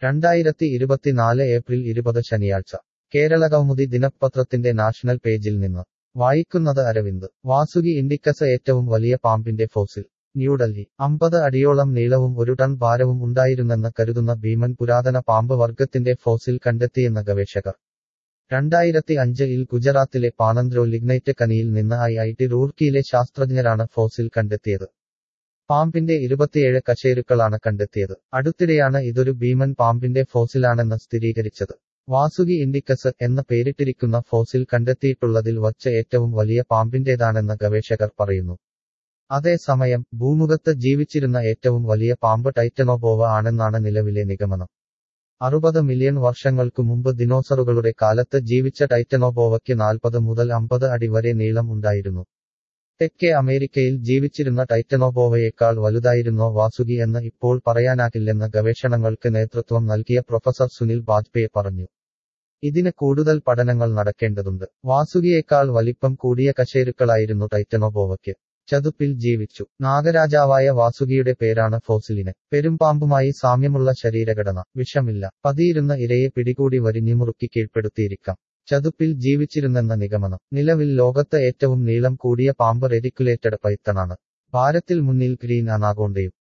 രണ്ടായിരത്തി ഇരുപത്തിനാല് ഏപ്രിൽ ഇരുപത് ശനിയാഴ്ച കേരളകൗമുദി ദിനപത്രത്തിന്റെ നാഷണൽ പേജിൽ നിന്ന് വായിക്കുന്നത് അരവിന്ദ് വാസുകി ഇൻഡിക്കസ് ഏറ്റവും വലിയ പാമ്പിന്റെ ഫോസിൽ ന്യൂഡൽഹി അമ്പത് അടിയോളം നീളവും ഒരു ടൺ ഭാരവും ഉണ്ടായിരുന്നെന്ന് കരുതുന്ന ഭീമൻ പുരാതന പാമ്പ് വർഗത്തിന്റെ ഫോസിൽ കണ്ടെത്തിയെന്ന് ഗവേഷകർ രണ്ടായിരത്തി അഞ്ചിൽ ഗുജറാത്തിലെ പാനന്ദ്രോ ലിഗ്നൈറ്റ് കനിയിൽ നിന്ന് ഐ ഐ ടി റൂർക്കിയിലെ ശാസ്ത്രജ്ഞരാണ് ഫോസിൽ കണ്ടെത്തിയത് പാമ്പിന്റെ ഇരുപത്തിയേഴ് കശേരുക്കളാണ് കണ്ടെത്തിയത് അടുത്തിടെയാണ് ഇതൊരു ഭീമൻ പാമ്പിന്റെ ഫോസിലാണെന്ന് സ്ഥിരീകരിച്ചത് വാസുകി ഇൻഡിക്കസ് എന്ന പേരിട്ടിരിക്കുന്ന ഫോസിൽ കണ്ടെത്തിയിട്ടുള്ളതിൽ വച്ച് ഏറ്റവും വലിയ പാമ്പിന്റേതാണെന്ന് ഗവേഷകർ പറയുന്നു അതേസമയം ഭൂമുഖത്ത് ജീവിച്ചിരുന്ന ഏറ്റവും വലിയ പാമ്പ് ടൈറ്റനോബോവ ആണെന്നാണ് നിലവിലെ നിഗമനം അറുപത് മില്യൺ വർഷങ്ങൾക്കു മുമ്പ് ദിനോസറുകളുടെ കാലത്ത് ജീവിച്ച ടൈറ്റനോബോവയ്ക്ക് നാൽപ്പത് മുതൽ അമ്പത് അടി വരെ നീളം ഉണ്ടായിരുന്നു തെക്കേ അമേരിക്കയിൽ ജീവിച്ചിരുന്ന ടൈറ്റനോബോവയേക്കാൾ വലുതായിരുന്നോ വാസുകി എന്ന് ഇപ്പോൾ പറയാനാകില്ലെന്ന് ഗവേഷണങ്ങൾക്ക് നേതൃത്വം നൽകിയ പ്രൊഫസർ സുനിൽ ബാജ്പേയി പറഞ്ഞു ഇതിന് കൂടുതൽ പഠനങ്ങൾ നടക്കേണ്ടതുണ്ട് വാസുകിയേക്കാൾ വലിപ്പം കൂടിയ കശേരുക്കളായിരുന്നു ടൈറ്റനോബോവയ്ക്ക് ചതുപ്പിൽ ജീവിച്ചു നാഗരാജാവായ വാസുകിയുടെ പേരാണ് ഫോസിലിന് പെരുമ്പാമ്പുമായി സാമ്യമുള്ള ശരീരഘടന വിഷമില്ല പതിയിരുന്ന ഇരയെ പിടികൂടി വരിഞ്ഞുമുറുക്കി കീഴ്പ്പെടുത്തിയിരിക്കാം ചതുപ്പിൽ ജീവിച്ചിരുന്നെന്ന നിഗമനം നിലവിൽ ലോകത്ത് ഏറ്റവും നീളം കൂടിയ പാമ്പ് റെഡിക്കുലേറ്റഡ് പൈത്തണാണ് ഭാരത്തിൽ മുന്നിൽ ഗ്രീൻ അനാഗോണ്ടയും